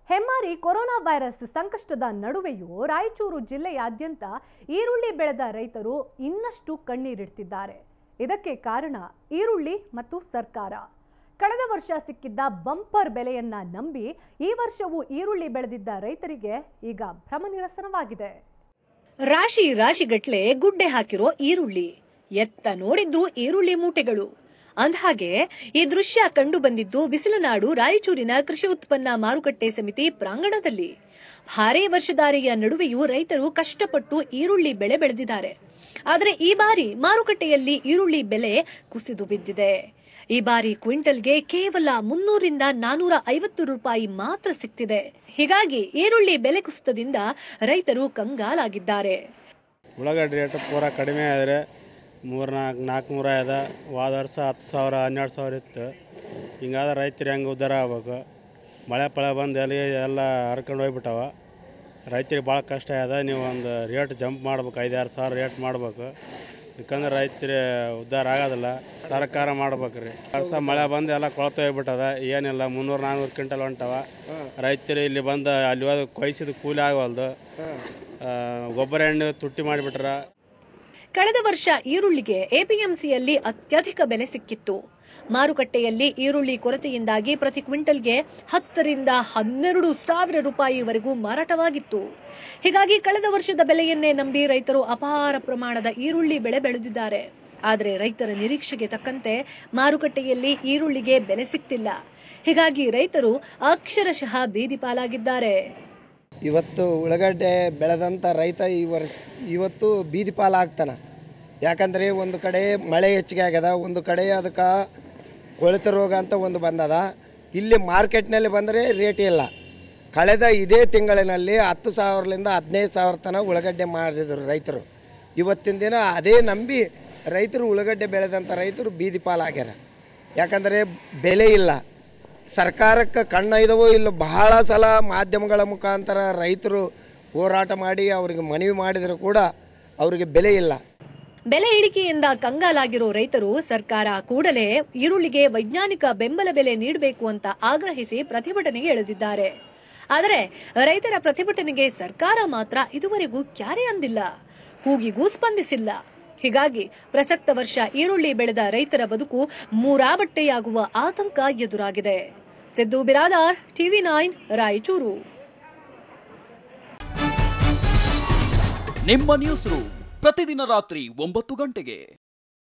ಹೆಮ್ಮಾರಿ corona virus ಸಂಕಷ್ಟದ ನಡುವೆಯೂ ರಾಯಚೂರು ಜಿಲ್ಲೆಯಾದ್ಯಂತ ಈರುಳ್ಳಿ ಬೆಳೆದ ರೈತರು ಇನ್ನಷ್ಟು ಕಣ್ಣೀರಿಡ್ತಿದ್ದಾರೆ ಇದಕ್ಕೆ ಕಾರಣ ಈರುಳ್ಳಿ ಮತ್ತು ಸರ್ಕಾರ ಕಳೆದ ವರ್ಷ ಸಿಕ್ಕಿದ್ದ ಬಂಪರ್ ಬೆಲೆಯನ್ನ ನಂಬಿ ಈ ವರ್ಷವೂ ಈರುಳ್ಳಿ ಬೆಳೆದಿದ್ದ ರೈತರಿಗೆ ಈಗ ಭ್ರಮನಿರಸನವಾಗಿದೆ ರಾಶಿ ರಾಶಿಗಟ್ಲೆ ಗುಡ್ಡೆ ಹಾಕಿರೋ ಈರುಳ್ಳಿ ಎತ್ತ ನೋಡಿದ್ರು ಈರುಳ್ಳಿ ಮೂಟೆಗಳು ಅಂದ್ಹಾಗೆ ಈ ದೃಶ್ಯ ಕಂಡು ಬಂದಿದ್ದು ಬಿಸಿಲನಾಡು ರಾಯಚೂರಿನ ಕೃಷಿ ಉತ್ಪನ್ನ ಮಾರುಕಟ್ಟೆ ಸಮಿತಿ ಪ್ರಾಂಗಣದಲ್ಲಿ ಭಾರೀ ವರ್ಷಧಾರೆಯ ನಡುವೆಯೂ ರೈತರು ಕಷ್ಟಪಟ್ಟು ಈರುಳ್ಳಿ ಬೆಳೆ ಬೆಳೆದಿದ್ದಾರೆ ಆದರೆ ಈ ಬಾರಿ ಮಾರುಕಟ್ಟೆಯಲ್ಲಿ ಈರುಳ್ಳಿ ಬೆಲೆ ಕುಸಿದು ಬಿದ್ದಿದೆ ಈ ಬಾರಿ ಕ್ವಿಂಟಲ್ಗೆ ಕೇವಲ ಮುನ್ನೂರಿಂದ ನಾನೂರ ಐವತ್ತು ರೂಪಾಯಿ ಮಾತ್ರ ಸಿಗ್ತಿದೆ ಹೀಗಾಗಿ ಈರುಳ್ಳಿ ಬೆಲೆ ಕುಸಿತದಿಂದ ರೈತರು ಕಂಗಾಲಾಗಿದ್ದಾರೆ ಉಳ್ಳಾಗಡ್ಡಿ ರೇಟ್ ಪೂರ ಕಡಿಮೆ ಆದರೆ ಮೂರು ನಾಲ್ಕು ನಾಲ್ಕು ನೂರ ಅದ ಹೋದ ವರ್ಷ ಹತ್ತು ಸಾವಿರ ಹನ್ನೆರಡು ಸಾವಿರ ಇತ್ತು ಹಿಂಗಾದ್ರೆ ರೈತರು ಹೆಂಗೆ ಉದ್ಧಾರ ಆಗ್ಬೇಕು ಮಳೆ ಪಳೆ ಬಂದು ಎಲ್ಲಿ ಎಲ್ಲ ಹರ್ಕೊಂಡು ಹೋಗ್ಬಿಟ್ಟವ ರೈತರಿಗೆ ಭಾಳ ಕಷ್ಟ ಅದ ನೀವು ಒಂದು ರೇಟ್ ಜಂಪ್ ಮಾಡ್ಬೇಕು ಐದಾರು ಸಾವಿರ ರೇಟ್ ಮಾಡ್ಬೇಕು ಯಾಕಂದ್ರೆ ರೈತರು ಉದ್ಧಾರ ಆಗೋದಿಲ್ಲ ಸರ್ಕಾರ ಮಾಡ್ಬೇಕು ರೀ ವರ್ಷ ಮಳೆ ಬಂದು ಎಲ್ಲ ಕೊಳತು ಹೋಗ್ಬಿಟ್ಟದ ಏನಿಲ್ಲ ಮುನ್ನೂರು ನಾನ್ನೂರು ಕ್ವಿಂಟಲ್ ಹೊಂಟವ ರೈತರು ಇಲ್ಲಿ ಬಂದು ಅಲ್ಲಿ ಹೋದ ಕೊಯ್ಸಿದ ಕೂಲಿ ಆಗವಲ್ದು ಆ, ಗೊಬ್ಬರ ಎಣ್ಣೆ ತುಟ್ಟಿ ಮಾಡಿಬಿಟ್ರ ಕಳೆದ ವರ್ಷ ಈರುಳ್ಳಿಗೆ ಎಪಿಎಂಸಿಯಲ್ಲಿ ಅತ್ಯಧಿಕ ಬೆಲೆ ಸಿಕ್ಕಿತ್ತು ಮಾರುಕಟ್ಟೆಯಲ್ಲಿ ಈರುಳ್ಳಿ ಕೊರತೆಯಿಂದಾಗಿ ಪ್ರತಿ ಕ್ವಿಂಟಲ್ಗೆ ಹತ್ತರಿಂದ ಹನ್ನೆರಡು ಸಾವಿರ ರೂಪಾಯಿವರೆಗೂ ಮಾರಾಟವಾಗಿತ್ತು ಹೀಗಾಗಿ ಕಳೆದ ವರ್ಷದ ಬೆಲೆಯನ್ನೇ ನಂಬಿ ರೈತರು ಅಪಾರ ಪ್ರಮಾಣದ ಈರುಳ್ಳಿ ಬೆಳೆ ಬೆಳೆದಿದ್ದಾರೆ ಆದರೆ ರೈತರ ನಿರೀಕ್ಷೆಗೆ ತಕ್ಕಂತೆ ಮಾರುಕಟ್ಟೆಯಲ್ಲಿ ಈರುಳ್ಳಿಗೆ ಬೆಲೆ ಸಿಕ್ತಿಲ್ಲ ಹೀಗಾಗಿ ರೈತರು ಅಕ್ಷರಶಃ ಬೀದಿ ಪಾಲಾಗಿದ್ದಾರೆ ಇವತ್ತು ಉಳ್ಳಾಗಡ್ಡೆ ಬೆಳೆದಂಥ ರೈತ ಈ ವರ್ಷ ಇವತ್ತು ಬೀದಿ ಪಾಲಾಗ್ತಾನೆ ಯಾಕಂದರೆ ಒಂದು ಕಡೆ ಮಳೆ ಹೆಚ್ಚಿಗೆ ಆಗ್ಯದ ಒಂದು ಕಡೆ ಅದಕ್ಕೆ ಕೊಳೆತ ರೋಗ ಅಂತ ಒಂದು ಬಂದದ ಇಲ್ಲಿ ಮಾರ್ಕೆಟ್ನಲ್ಲಿ ಬಂದರೆ ರೇಟ್ ಇಲ್ಲ ಕಳೆದ ಇದೇ ತಿಂಗಳಿನಲ್ಲಿ ಹತ್ತು ಸಾವಿರದಿಂದ ಹದಿನೈದು ಸಾವಿರ ತನಕ ಉಳ್ಳಾಗಡ್ಡೆ ಮಾಡಿದರು ರೈತರು ಇವತ್ತಿನ ದಿನ ಅದೇ ನಂಬಿ ರೈತರು ಉಳ್ಳಾಗಡ್ಡೆ ಬೆಳೆದಂಥ ರೈತರು ಬೀದಿ ಪಾಲಾಗ್ಯಾರ ಯಾಕಂದರೆ ಬೆಲೆ ಇಲ್ಲ ಸರ್ಕಾರಕ್ಕೆ ಕಣ್ಣೈದವೋ ಇಲ್ಲ ಬಹಳ ಸಲ ಮಾಧ್ಯಮಗಳ ಮುಖಾಂತರ ರೈತರು ಹೋರಾಟ ಮಾಡಿ ಅವರಿಗೆ ಮನವಿ ಮಾಡಿದರೂ ಕೂಡ ಅವರಿಗೆ ಬೆಲೆ ಇಲ್ಲ ಬೆಲೆ ಇಳಿಕೆಯಿಂದ ಕಂಗಾಲಾಗಿರೋ ರೈತರು ಸರ್ಕಾರ ಕೂಡಲೇ ಈರುಳ್ಳಿಗೆ ವೈಜ್ಞಾನಿಕ ಬೆಂಬಲ ಬೆಲೆ ನೀಡಬೇಕು ಅಂತ ಆಗ್ರಹಿಸಿ ಪ್ರತಿಭಟನೆಗೆ ಇಳಿದಿದ್ದಾರೆ ಆದರೆ ರೈತರ ಪ್ರತಿಭಟನೆಗೆ ಸರ್ಕಾರ ಮಾತ್ರ ಇದುವರೆಗೂ ಕ್ಯಾರೆ ಅಂದಿಲ್ಲ ಕೂಗಿಗೂ ಸ್ಪಂದಿಸಿಲ್ಲ ಹೀಗಾಗಿ ಪ್ರಸಕ್ತ ವರ್ಷ ಈರುಳ್ಳಿ ಬೆಳೆದ ರೈತರ ಬದುಕು ಮೂರಾಬಟ್ಟೆಯಾಗುವ ಆತಂಕ ಎದುರಾಗಿದೆ ಸಿದ್ದು ಬಿರಾದಾರ್ ಟಿವಿ ನೈನ್ ರಾಯಚೂರು ನಿಮ್ಮ ನ್ಯೂಸ್ ರೂಮ್ ಪ್ರತಿದಿನ ರಾತ್ರಿ ಒಂಬತ್ತು ಗಂಟೆಗೆ